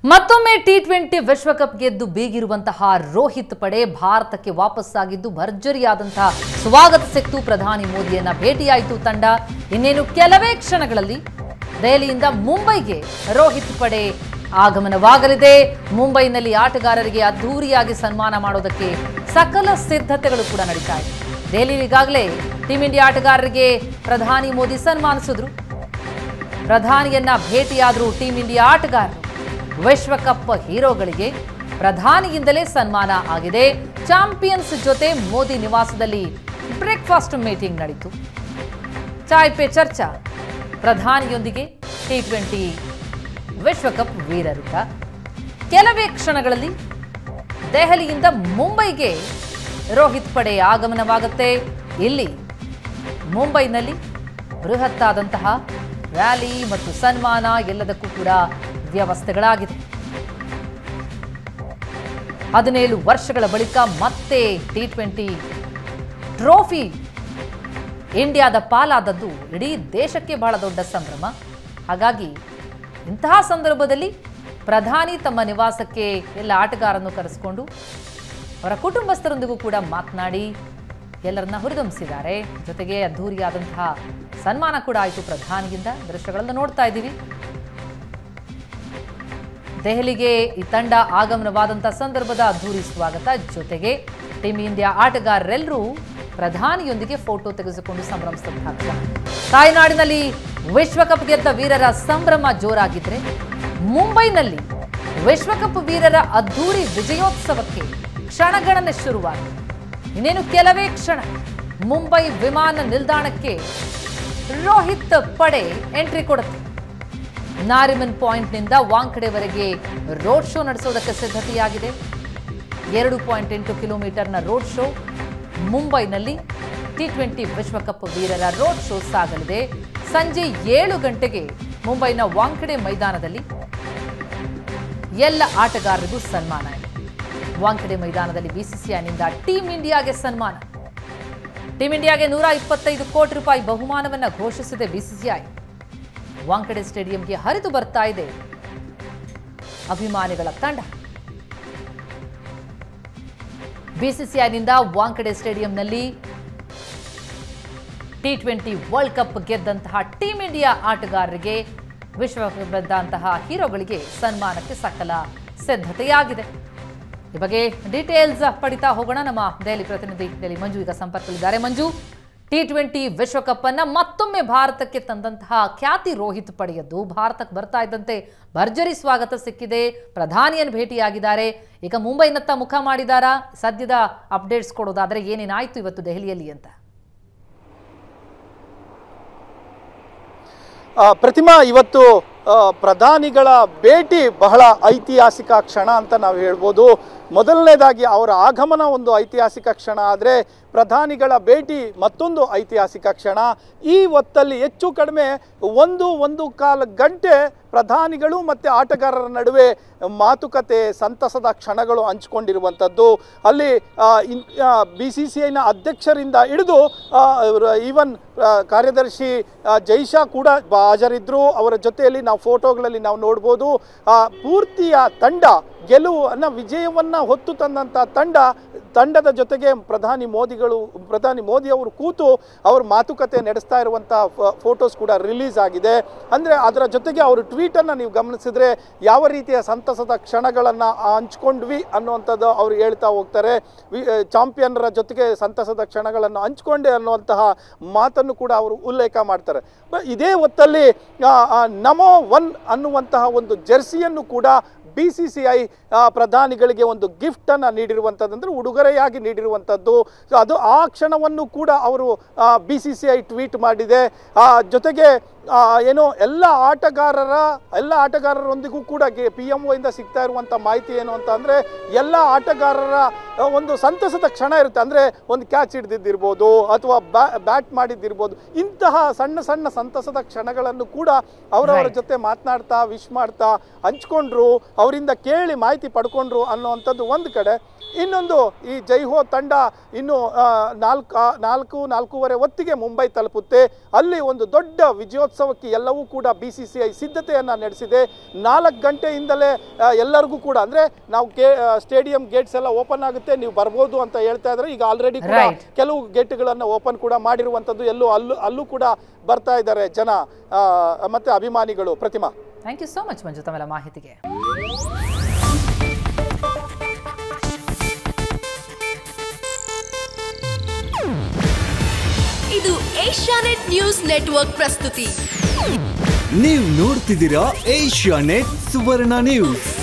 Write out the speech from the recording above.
ಮತ್ತೊಮ್ಮೆ T twenty ವಿಶ್ವಕಪ್ ಗೆದ್ದು ಬೀಗಿರುವಂತಹ ರೋಹಿತ್ ಪಡೆ ಭಾರತಕ್ಕೆ ವಾಪಸ್ಸಾಗಿದ್ದು ಭರ್ಜರಿಯಾದಂತಹ ಸ್ವಾಗತ ಸಿಕ್ತು ಪ್ರಧಾನಿ ಮೋದಿಯನ್ನ ಭೇಟಿಯಾಯಿತು ತಂಡ ಇನ್ನೇನು ಕೆಲವೇ ಕ್ಷಣಗಳಲ್ಲಿ ದೆಹಲಿಯಿಂದ ಮುಂಬೈಗೆ ರೋಹಿತ್ ಪಡೆ ಆಗಮನವಾಗಲಿದೆ ಮುಂಬೈನಲ್ಲಿ ಆಟಗಾರರಿಗೆ ಅದ್ಧೂರಿಯಾಗಿ ಸನ್ಮಾನ ಮಾಡೋದಕ್ಕೆ ಸಕಲ ಸಿದ್ಧತೆಗಳು ಕೂಡ ನಡೀತಾ ಇದೆ ದೆಹಲಿ ಈಗಾಗಲೇ ಟೀಂ ಇಂಡಿಯಾ ಆಟಗಾರರಿಗೆ ಪ್ರಧಾನಿ ಮೋದಿ ಸನ್ಮಾನಿಸಿದ್ರು ಪ್ರಧಾನಿಯನ್ನ ಭೇಟಿಯಾದರೂ ಟೀಂ ಇಂಡಿಯಾ ಆಟಗಾರರು ವಿಶ್ವಕಪ್ ಹೀರೋಗಳಿಗೆ ಪ್ರಧಾನಿಯಿಂದಲೇ ಸನ್ಮಾನ ಆಗಿದೆ ಚಾಂಪಿಯನ್ಸ್ ಜೊತೆ ಮೋದಿ ನಿವಾಸದಲ್ಲಿ ಬ್ರೇಕ್ಫಾಸ್ಟ್ ಮೀಟಿಂಗ್ ನಡೀತು ಚಾಯ್ ಪೇ ಚರ್ಚಾ ಪ್ರಧಾನಿಯೊಂದಿಗೆ ಟಿ ಟ್ವೆಂಟಿ ವಿಶ್ವಕಪ್ ವೀರರಿದ್ದ ಕೆಲವೇ ಕ್ಷಣಗಳಲ್ಲಿ ದೆಹಲಿಯಿಂದ ಮುಂಬೈಗೆ ರೋಹಿತ್ ಪಡೆ ಆಗಮನವಾಗುತ್ತೆ ಇಲ್ಲಿ ಮುಂಬೈನಲ್ಲಿ ಬೃಹತ್ತಾದಂತಹ ರ್ಯಾಲಿ ಮತ್ತು ಸನ್ಮಾನ ಎಲ್ಲದಕ್ಕೂ ಕೂಡ ವ್ಯವಸ್ಥೆಗಳಾಗಿದೆ ಹದಿನೇಳು ವರ್ಷಗಳ ಬಳಿಕ ಮತ್ತೆ ಟಿ ಟ್ವೆಂಟಿ ಟ್ರೋಫಿ ಇಂಡಿಯಾದ ಪಾಲಾದದ್ದು ಇಡೀ ದೇಶಕ್ಕೆ ಬಹಳ ದೊಡ್ಡ ಸಂಭ್ರಮ ಹಾಗಾಗಿ ಇಂತಹ ಸಂದರ್ಭದಲ್ಲಿ ಪ್ರಧಾನಿ ತಮ್ಮ ನಿವಾಸಕ್ಕೆ ಎಲ್ಲ ಆಟಗಾರನ್ನು ಕರೆಸಿಕೊಂಡು ಅವರ ಕುಟುಂಬಸ್ಥರೊಂದಿಗೂ ಕೂಡ ಮಾತನಾಡಿ ಎಲ್ಲರನ್ನ ಹುರಿದುಂಬಿಸಿದ್ದಾರೆ ಜೊತೆಗೆ ಅದ್ಧೂರಿಯಾದಂತಹ ಸನ್ಮಾನ ಕೂಡ ಆಯಿತು ಪ್ರಧಾನಿಯಿಂದ ದೃಶ್ಯಗಳನ್ನು ನೋಡ್ತಾ ಇದ್ದೀವಿ ದೆಹಲಿಗೆ ಈ ತಂಡ ಆಗಮನವಾದಂತಹ ಸಂದರ್ಭದ ಅದ್ಧೂರಿ ಸ್ವಾಗತ ಜೊತೆಗೆ ಟೀಮ್ ಇಂಡಿಯಾ ಆಟಗಾರರೆಲ್ಲರೂ ಪ್ರಧಾನಿಯೊಂದಿಗೆ ಫೋಟೋ ತೆಗೆಸಿಕೊಂಡು ಸಂಭ್ರಮಿಸಿದಂತಹ ತಾಯ್ನಾಡಿನಲ್ಲಿ ವಿಶ್ವಕಪ್ ಗೆದ್ದ ವೀರರ ಸಂಭ್ರಮ ಜೋರಾಗಿದ್ರೆ ಮುಂಬೈನಲ್ಲಿ ವಿಶ್ವಕಪ್ ವೀರರ ಅದ್ಧೂರಿ ವಿಜಯೋತ್ಸವಕ್ಕೆ ಕ್ಷಣಗಣನೆ ಶುರುವಾಗಿದೆ ಇನ್ನೇನು ಕೆಲವೇ ಕ್ಷಣ ಮುಂಬೈ ವಿಮಾನ ನಿಲ್ದಾಣಕ್ಕೆ ರೋಹಿತ್ ಪಡೆ ಎಂಟ್ರಿ ಕೊಡುತ್ತೆ ನಾರಿಮನ್ ಪಾಯಿಂಟ್ನಿಂದ ವಾಂಖಡೆವರೆಗೆ ರೋಡ್ ಶೋ ನಡೆಸೋದಕ್ಕೆ ಸಿದ್ಧತೆಯಾಗಿದೆ ಎರಡು ಪಾಯಿಂಟ್ ಎಂಟು ಕಿಲೋಮೀಟರ್ನ ರೋಡ್ ಶೋ ಮುಂಬೈನಲ್ಲಿ ಟಿ ಟ್ವೆಂಟಿ ವಿಶ್ವಕಪ್ ವೀರರ ರೋಡ್ ಶೋ ಸಾಗಲಿದೆ ಸಂಜೆ ಏಳು ಗಂಟೆಗೆ ಮುಂಬೈನ ವಾಂಖಡೆ ಮೈದಾನದಲ್ಲಿ ಎಲ್ಲ ಆಟಗಾರರಿಗೂ ಸನ್ಮಾನ ಇದೆ ವಾಂಖಡೆ ಮೈದಾನದಲ್ಲಿ ಬಿಸಿಸಿಐನಿಂದ ಟೀಂ ಇಂಡಿಯಾಗೆ ಸನ್ಮಾನ ಟೀಂ ಇಂಡಿಯಾಗೆ ನೂರ ಇಪ್ಪತ್ತೈದು ಕೋಟಿ ರೂಪಾಯಿ ಬಹುಮಾನವನ್ನ ಘೋಷಿಸಿದೆ ಬಿಸಿಸಿಐ ವಾಂಖಡೆ ಸ್ಟೇಡಿಯಂಗೆ ಹರಿದು ಬರ್ತಾ ಇದೆ ಅಭಿಮಾನಿಗಳ ತಂಡ ಬಿಸಿಸಿಐನಿಂದ ವಾಂಖಡೆ ಸ್ಟೇಡಿಯಂನಲ್ಲಿ ಟಿ ಟ್ವೆಂಟಿ ವರ್ಲ್ಡ್ ಕಪ್ ಗೆದ್ದಂತಹ ಟೀಂ ಇಂಡಿಯಾ ಆಟಗಾರರಿಗೆ ವಿಶ್ವದಂತಹ ಹೀರೋಗಳಿಗೆ ಸನ್ಮಾನಕ್ಕೆ ಸಕಲ ಸಿದ್ಧತೆಯಾಗಿದೆ ಈ ಬಗ್ಗೆ ಡೀಟೇಲ್ಸ್ ಪಡಿತಾ ಹೋಗೋಣ ನಮ್ಮ ದೆಹಲಿ ಪ್ರತಿನಿಧಿ ದೆಹಲಿ ಮಂಜು ಈಗ ಸಂಪರ್ಕದಲ್ಲಿದ್ದಾರೆ ಮಂಜು ಟಿ ಟ್ವೆಂಟಿ ವಿಶ್ವಕಪ್ ಅನ್ನ ಮತ್ತೊಮ್ಮೆ ಭಾರತಕ್ಕೆ ತಂದಂತಹ ಖ್ಯಾತಿ ರೋಹಿತ್ ಪಡೆಯದ್ದು ಭಾರತಕ್ಕೆ ಬರ್ತಾ ಇದ್ದಂತೆ ಭರ್ಜರಿ ಸ್ವಾಗತ ಸಿಕ್ಕಿದೆ ಪ್ರಧಾನಿಯನ್ನು ಭೇಟಿಯಾಗಿದ್ದಾರೆ ಈಗ ಮುಂಬೈನತ್ತ ಮುಖ ಮಾಡಿದಾರಾ ಸದ್ಯದ ಅಪ್ಡೇಟ್ಸ್ ಕೊಡೋದಾದ್ರೆ ಏನೇನಾಯ್ತು ಇವತ್ತು ದೆಹಲಿಯಲ್ಲಿ ಅಂತ ಆ, ಪ್ರತಿಮಾ ಇವತ್ತು ಆ, ಪ್ರಧಾನಿಗಳ ಭೇಟಿ ಬಹಳ ಐತಿಹಾಸಿಕ ಕ್ಷಣ ಅಂತ ನಾವು ಹೇಳ್ಬೋದು ಮೊದಲನೇದಾಗಿ ಅವರ ಆಗಮನ ಒಂದು ಐತಿಹಾಸಿಕ ಕ್ಷಣ ಆದರೆ ಪ್ರಧಾನಿಗಳ ಭೇಟಿ ಮತ್ತೊಂದು ಐತಿಹಾಸಿಕ ಕ್ಷಣ ಈ ಹೊತ್ತಲ್ಲಿ ಹೆಚ್ಚು ಕಡಿಮೆ ಒಂದು ಒಂದು ಕಾಲ ಗಂಟೆ ಪ್ರಧಾನಿಗಳು ಮತ್ತು ಆಟಗಾರರ ನಡುವೆ ಮಾತುಕತೆ ಸಂತಸದ ಕ್ಷಣಗಳು ಹಂಚಿಕೊಂಡಿರುವಂಥದ್ದು ಅಲ್ಲಿ ಬಿ ಸಿ ಸಿ ಐನ ಅಧ್ಯಕ್ಷರಿಂದ ಹಿಡಿದು ಈವನ್ ಕಾರ್ಯದರ್ಶಿ ಆ, ಜೈಶಾ ಕೂಡ ಹಾಜರಿದ್ದರು ಅವರ ಜೊತೆಯಲ್ಲಿ ನಾವು ಫೋಟೋಗಳಲ್ಲಿ ನಾವು ನೋಡ್ಬೋದು ಆ, ಪೂರ್ತಿಯ ತಂಡ ಗೆಲುವನ್ನು ವಿಜಯವನ್ನು ಹೊತ್ತು ತಂದಂಥ ತಂಡ ತಂಡದ ಜೊತೆಗೆ ಪ್ರಧಾನಿ ಮೋದಿಗಳು ಪ್ರಧಾನಿ ಮೋದಿ ಅವರು ಕೂತು ಅವರು ಮಾತುಕತೆ ನಡೆಸ್ತಾ ಇರುವಂಥ ಫೋಟೋಸ್ ಕೂಡ ರಿಲೀಸ್ ಆಗಿದೆ ಅಂದರೆ ಅದರ ಜೊತೆಗೆ ಅವರು ಟ್ವೀಟನ್ನು ನೀವು ಗಮನಿಸಿದ್ರೆ ಯಾವ ರೀತಿಯ ಸಂತಸದ ಕ್ಷಣಗಳನ್ನು ಹಂಚ್ಕೊಂಡ್ವಿ ಅನ್ನುವಂಥದ್ದು ಅವರು ಹೇಳ್ತಾ ಹೋಗ್ತಾರೆ ವಿ- ಚಾಂಪಿಯನ್ರ ಜೊತೆಗೆ ಸಂತಸದ ಕ್ಷಣಗಳನ್ನು ಹಂಚ್ಕೊಂಡೆ ಅನ್ನುವಂತಹ ಮಾತನ್ನು ಕೂಡ ಅವರು ಉಲ್ಲೇಖ ಮಾಡ್ತಾರೆ ಬ- ಇದೇ ಹೊತ್ತಲ್ಲಿ ಆ, ಆ, ನಮೋ ಒನ್ ಅನ್ನುವಂತಹ ಒಂದು ಜೆರ್ಸಿಯನ್ನು ಕೂಡ ಬಿ ಸಿ ಸಿ ಐ ಪ್ರಧಾನಿಗಳಿಗೆ ಒಂದು ಗಿಫ್ಟನ್ನು ನೀಡಿರುವಂಥದ್ದು ಅಂದರೆ ಉಡುಗೊರೆಯಾಗಿ ನೀಡಿರುವಂಥದ್ದು ಸೊ ಅದು ಆ ಕ್ಷಣವನ್ನು ಕೂಡ ಅವರು B C C I tweet ಮಾಡಿದೆ ಆ, ಜೊತೆಗೆ ಆ, ಏನು ಎಲ್ಲ ಆಟಗಾರರ ಎಲ್ಲ ಆಟಗಾರರೊಂದಿಗೂ ಕೂಡ ಪಿ ಎಮ್ ಒಯಿಂದ ಸಿಗ್ತಾ ಇರುವಂಥ ಮಾಹಿತಿ ಏನು ಅಂತ ಅಂದರೆ ಎಲ್ಲ ಆಟಗಾರರ ಆ, ಒಂದು ಸಂತಸದ ಕ್ಷಣ ಇರುತ್ತೆ ಅಂದರೆ ಒಂದು ಕ್ಯಾಚ್ ಹಿಡ್ದಿದ್ದಿರ್ಬೋದು ಅಥವಾ ಬ್ಯಾಟ್ ಮಾಡಿದ್ದಿರ್ಬೋದು ಇಂತಹ ಸಣ್ಣ ಸಣ್ಣ ಸಂತಸದ ಕ್ಷಣಗಳನ್ನು ಕೂಡ ಅವರವರ Right. ಜೊತೆ ಮಾತನಾಡ್ತಾ ವಿಶ್ ಮಾಡ್ತಾ ಹಂಚ್ಕೊಂಡ್ರು ಅವರಿಂದ ಕೇಳಿ ಮಾಹಿತಿ ಪಡ್ಕೊಂಡ್ರು ಅನ್ನುವಂಥದ್ದು ಒಂದು ಕಡೆ ಇನ್ನೊಂದು ಈ ಜೈಹೋ ತಂಡ ಇನ್ನು ಆ, ನಾಲ್ಕು ಆ, ನಾಲ್ಕು ನಾಲ್ಕೂವರೆ ಹೊತ್ತಿಗೆ ಮುಂಬೈ ತಲುಪುತ್ತೆ ಅಲ್ಲಿ ಒಂದು ದೊಡ್ಡ ವಿಜಯೋತ್ಸವ ರಥೋತ್ಸವಕ್ಕೆ ಎಲ್ಲವೂ ಕೂಡ ಬಿ ಸಿ ಸಿ ಐ ಸಿದ್ಧತೆಯನ್ನು ನಡೆಸಿದೆ ನಾಲ್ಕು ಗಂಟೆಯಿಂದಲೇ ಆ, ಎಲ್ಲರಿಗೂ ಕೂಡ ಅಂದರೆ ನಾವು ಗೆ ಸ್ಟೇಡಿಯಂ ಗೇಟ್ಸ್ ಎಲ್ಲ ಓಪನ್ ಆಗುತ್ತೆ ನೀವು ಬರ್ಬೋದು ಅಂತ ಹೇಳ್ತಾ ಇದ್ದಾರೆ ಈಗ ಆಲ್ರೆಡಿ ಕೂಡ Right. ಕೆಲವು ಗೇಟ್ಗಳನ್ನು ಓಪನ್ ಕೂಡ ಮಾಡಿರುವಂಥದ್ದು ಎಲ್ಲೂ ಅಲ್ಲೂ ಅಲ್ಲೂ ಕೂಡ ಬರ್ತಾ ಇದ್ದಾರೆ ಜನ ಆ, ಮತ್ತೆ ಅಭಿಮಾನಿಗಳು Prathima thank you so much Manju ತಮ್ಮೆಲ್ಲ ಮಾಹಿತಿಗೆ ಇದು ಏಷ್ಯಾನೆಟ್ ನ್ಯೂಸ್ ನೆಟ್ವರ್ಕ್ ಪ್ರಸ್ತುತಿ ನೀವು ನೋಡ್ತಿದ್ದೀರಾ ಏಷ್ಯಾ ನೆಟ್ ಸುವರ್ಣ ನ್ಯೂಸ್